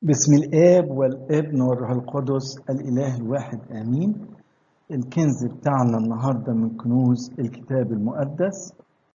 بسم الآب والابن والروح القدس الإله الواحد آمين الكنز بتاعنا النهاردة من كنوز الكتاب المقدس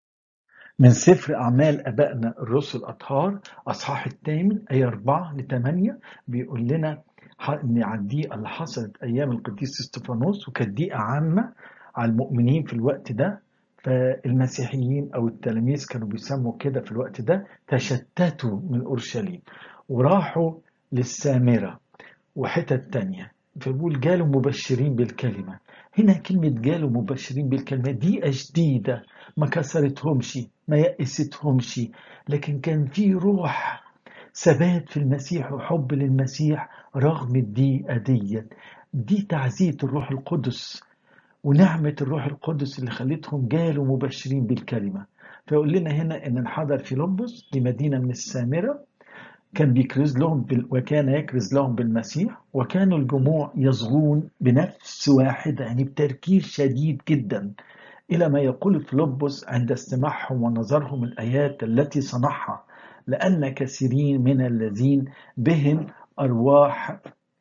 من سفر أعمال أبائنا الرسل الأطهار أصحاح الثامن آية 4 ل 8 بيقول لنا إن على الضيقة اللي حصلت أيام القديس استفانوس وكانت ضيقة عامة على المؤمنين في الوقت ده فالمسيحيين أو التلاميذ كانوا بيسموا كده في الوقت ده تشتتوا من أورشليم وراحوا للسامرة وحتت تانية فبيقول جالوا مبشرين بالكلمة هنا كلمة جالوا مبشرين بالكلمة دي جديدة ما كسرتهمش ما يأستهمش لكن كان في روح ثبات في المسيح وحب للمسيح رغم الضيقة ديت دي تعزية الروح القدس ونعمة الروح القدس اللي خلتهم جالوا مبشرين بالكلمة فيقول لنا هنا ان انحدر فيلبس لمدينة من السامرة كان بيكرز لهم بال... وكان يكرز لهم بالمسيح وكانوا الجموع يصغون بنفس واحدة يعني بتركيز شديد جدا إلى ما يقول فيلبس عند استماعهم ونظرهم الآيات التي صنعها لأن كثيرين من الذين بهم أرواح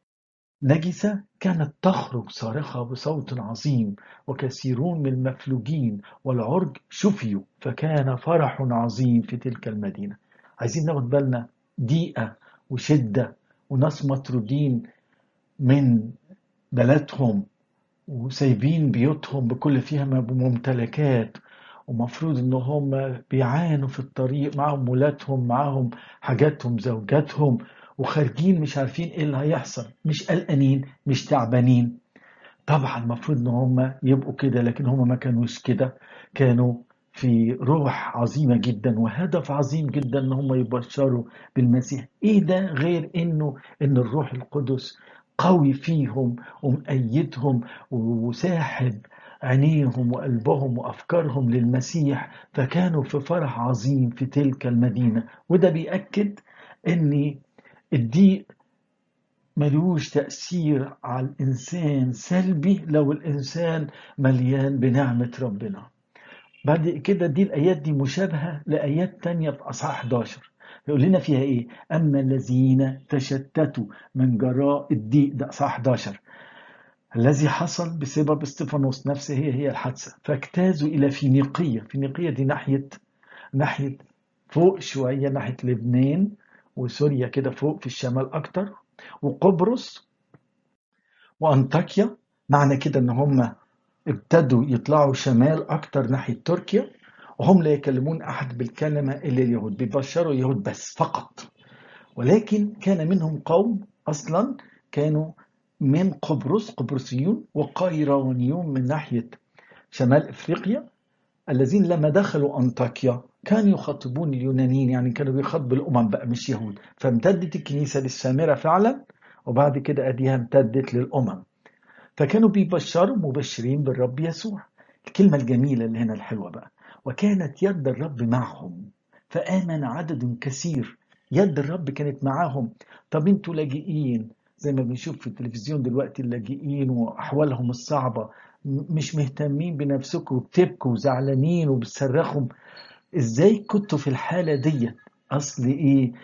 نجسة كانت تخرج صارخة بصوت عظيم وكثيرون من المفلوجين والعرج شفيوا فكان فرح عظيم في تلك المدينة عايزين ناخد بالنا ضيقة وشدة وناس مطرودين من بلدهم وسايبين بيوتهم بكل فيها ممتلكات ومفروض ان هم بيعانوا في الطريق معهم ولادهم معهم حاجاتهم زوجاتهم وخارجين مش عارفين ايه اللي هيحصل مش قلقانين مش تعبانين طبعا المفروض ان هم يبقوا كده لكن هم ما كانوش كده كانوا في روح عظيمة جدا وهدف عظيم جدا ان هم يبشروا بالمسيح ايه ده غير انه ان الروح القدس قوي فيهم ومأيدهم وساحب عينيهم وقلبهم وافكارهم للمسيح فكانوا في فرح عظيم في تلك المدينة وده بيأكد ان الضيق ملوش تأثير على الإنسان سلبي لو الإنسان مليان بنعمة ربنا بعد كده دي الآيات دي مشابهة لآيات تانية في أصحاح 11 يقول لنا فيها إيه أما الذين تشتتوا من جراء الضيق ده أصحاح 11 الذي حصل بسبب استفانوس نفسه هي هي الحادثة فاجتازوا إلى فينيقية فينيقية دي ناحية ناحية فوق شوية ناحية لبنان وسوريا كده فوق في الشمال أكتر وقبرص وأنطاكيا معنى كده إن هم ابتدوا يطلعوا شمال أكتر ناحية تركيا وهم لا يكلمون أحد بالكلمة إلا اليهود بيبشروا اليهود بس فقط ولكن كان منهم قوم أصلا كانوا من قبرص قبرصيون وقيروانيون من ناحية شمال إفريقيا الذين لما دخلوا أنطاكيا كانوا يخاطبون اليونانيين يعني كانوا بيخاطبوا الأمم بقى مش يهود فامتدت الكنيسة للسامرة فعلا وبعد كده أديها امتدت للأمم فكانوا بيبشروا مبشرين بالرب يسوع الكلمة الجميلة اللي هنا الحلوة بقى وكانت يد الرب معهم فآمن عدد كثير يد الرب كانت معاهم طب انتوا لاجئين زي ما بنشوف في التلفزيون دلوقتي اللاجئين وأحوالهم الصعبة مش مهتمين بنفسكم وبتبكوا وزعلانين وبتصرخوا ازاي كنتوا في الحالة دي اصل ايه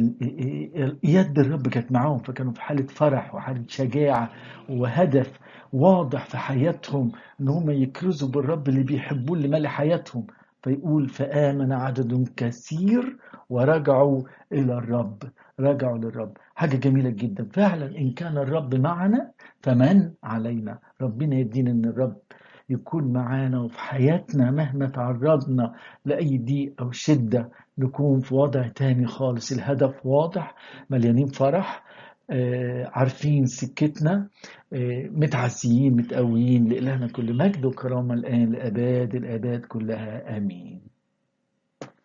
يد الرب كانت معاهم فكانوا في حالة فرح وحالة شجاعة وهدف واضح في حياتهم ان هم يكرزوا بالرب اللي بيحبوه اللي مالي حياتهم فيقول فآمن عدد كثير ورجعوا إلى الرب رجعوا للرب حاجة جميلة جدا فعلا إن كان الرب معنا فمن علينا ربنا يدينا إن الرب يكون معانا وفي حياتنا مهما تعرضنا لأي ضيق أو شدة نكون في وضع تاني خالص الهدف واضح مليانين فرح آه عارفين سكتنا آه متعسيين متقويين لإلهنا كل مجد وكرامة الآن لأباد الآباد كلها آمين